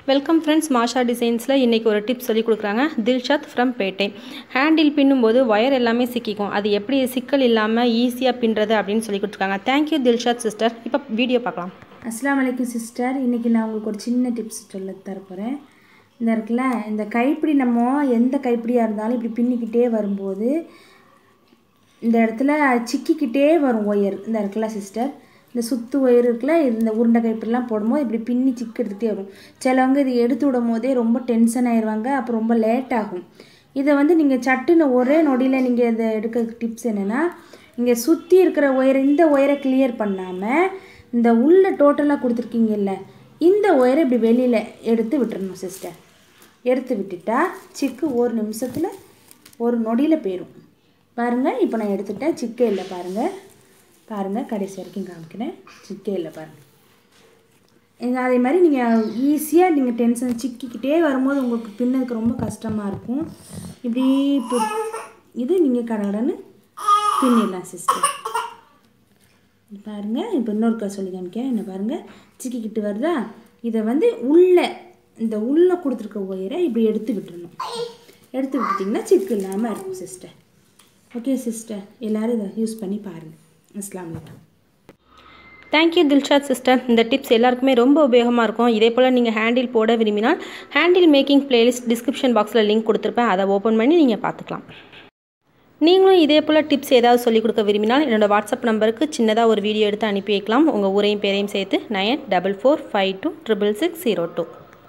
welcome friends மாஷா டிசைன்ஸில் இன்றைக்கி ஒரு டிப்ஸ் சொல்லி கொடுக்குறாங்க தில்ஷாத் ஃப்ரம் பேட்டை ஹேண்டில் பின்னும்போது ஒயர் எல்லாமே சிக்கிக்கும் அது எப்படி சிக்கல் இல்லாமல் ஈஸியாக பின்னுறது அப்படின்னு சொல்லி கொடுத்துருக்காங்க தேங்க்யூ தில்ஷாத் சிஸ்டர் இப்போ வீடியோ பார்க்கலாம் அஸ்லாம் வலைக்கும் சிஸ்டர் இன்றைக்கி நான் உங்களுக்கு ஒரு சின்ன டிப்ஸ் சொல்ல தரப்போகிறேன் இந்த இருக்குல்ல இந்த கைப்பிடி நம்ம எந்த கைப்பிடியாக இருந்தாலும் இப்படி பின்னிக்கிட்டே வரும்போது இந்த இடத்துல சிக்கிக்கிட்டே வரும் ஒயர் இந்த இருக்குல்ல சிஸ்டர் இந்த சுத்து ஒயர் இருக்குல்ல இந்த உருண்டை கைப்பிடிலாம் போடும்போது இப்படி பின்னி சிக்கு எடுத்துகிட்டே வரும் சிலவங்க இது எடுத்து விடும் போதே ரொம்ப டென்ஷன் ஆயிடுவாங்க அப்புறம் ரொம்ப லேட் ஆகும் இதை வந்து நீங்கள் சட்டுன்னு ஒரே நொடியில் நீங்கள் இதை எடுக்க டிப்ஸ் என்னென்னா இங்கே சுற்றி இருக்கிற ஒயரை இந்த ஒயரை கிளியர் பண்ணாமல் இந்த உள்ள டோட்டலாக கொடுத்துருக்கீங்கல்ல இந்த ஒயரை இப்படி வெளியில் எடுத்து விட்டுறணும் சிஸ்டர் எடுத்து விட்டுட்டா சிக்கு ஒரு நிமிஷத்தில் ஒரு நொடியில் போயிடும் பாருங்கள் இப்போ நான் எடுத்துட்டேன் சிக்கே இல்லை பாருங்கள் பாருங்கள் கடைசி வரைக்கும் காமிக்கிறேன் சிக்கே இல்லை பாருங்கள் இந்த அதே மாதிரி நீங்கள் ஈஸியாக நீங்கள் டென்ஷன் சிக்கிக்கிட்டே வரும்போது உங்களுக்கு பின்னதுக்கு ரொம்ப கஷ்டமாக இருக்கும் இப்படி இப்போ இது நீங்கள் கடகடன்னு பின்னிடலாம் சிஸ்டர் பாருங்கள் இப்போ இன்னொருக்கா சொல்லி காமிக்கிறேன் என்ன பாருங்கள் சிக்கிக்கிட்டு வருதா இதை வந்து உள்ளே இந்த உள்ளே கொடுத்துருக்க ஒயரை இப்படி எடுத்து விட்டுறணும் எடுத்து விட்டுட்டிங்கன்னா சிக்கு இல்லாமல் இருக்கும் சிஸ்டர் ஓகே சிஸ்டர் எல்லோரும் இதை யூஸ் பண்ணி பாருங்கள் அஸ்லாம் வலைக்கம் தேங்க்யூ தில்ஷாத் சிஸ்டர் இந்த டிப்ஸ் எல்லாருக்குமே ரொம்ப உபயோகமாக இருக்கும் இதே போல் நீங்கள் ஹேண்டில் போட விரும்பினால் ஹேண்டில் மேக்கிங் பிளேலிஸ்ட் டிஸ்கிரிப்ஷன் பாக்ஸில் லிங்க் கொடுத்துருப்பேன் அதை ஓப்பன் பண்ணி நீங்கள் பார்த்துக்கலாம் நீங்களும் இதே போல் டிப்ஸ் ஏதாவது சொல்லிக் கொடுக்க விரும்பினால் என்னோடய வாட்ஸ்அப் நம்பருக்கு சின்னதாக ஒரு வீடியோ எடுத்து அனுப்பி வைக்கலாம் உங்கள் ஊரையும் பேரையும் சேர்த்து nine double four five two triple six zero two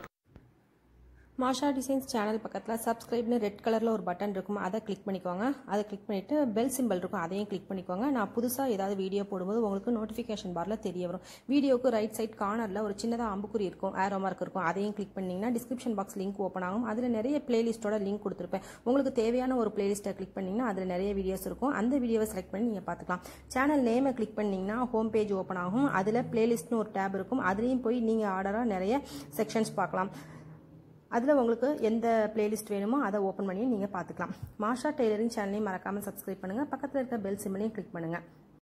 Masha designs channel பக்கத்தில் சப்ஸ்கிரைப்னு ரெட் கலரில் ஒரு பட்டன் இருக்கும் அதை கிளிக் பண்ணிக்கோங்க அதை கிளிக் பண்ணிவிட்டு பெல் சிம்பிள் இருக்கும் அதையும் கிளிக் பண்ணிக்கோங்க நான் புதுசாக ஏதாவது வீடியோ போடும்போது உங்களுக்கு நோட்டிஃபிகேஷன் பாரில் தெரிய வரும் வீடியோக்கு ரைட் சைட் கார்னரில் ஒரு சின்னதாக அம்புக்குறி இருக்கும் ஆரோ மார்க் இருக்கும் அதையும் கிளிக் பண்ணிங்கன்னா டிஸ்கிரிப்ஷன் பாக்ஸ் லிங்க் ஓப்பன் ஆகும் அதில் நிறைய பிளேலிஸ்ட்டோட லிங்க் கொடுத்துருப்பேன் உங்களுக்கு தேவையான ஒரு பிளேலிஸ்ட்டை கிளிக் பண்ணிங்கன்னா அதில் நிறைய வீடியோஸ் இருக்கும் அந்த வீடியோவை செலக்ட் பண்ணி நீங்கள் பார்த்துக்கலாம் சேனல் நேமை கிளிக் பண்ணிங்கன்னா ஹோம் பேஜ் ஓப்பன் ஆகும் அதில் பிளேலிஸ்ட்னு ஒரு டேப் இருக்கும் அதுலேயும் போய் நீங்கள் ஆர்டராக நிறைய செக்ஷன்ஸ் பார்க்கலாம் அதில் உங்களுக்கு எந்த பிளேலிஸ்ட் வேணுமோ அதை ஓப்பன் பண்ணி நீங்கள் பார்த்துக்கலாம் மாஷா டெய்லரிங் சேனலையும் மறக்காமல் சப்ஸ்கிரைப் பண்ணுங்கள் பக்கத்தில் இருக்க பெல் சிம்லையும் கிளிக் பண்ணுங்கள்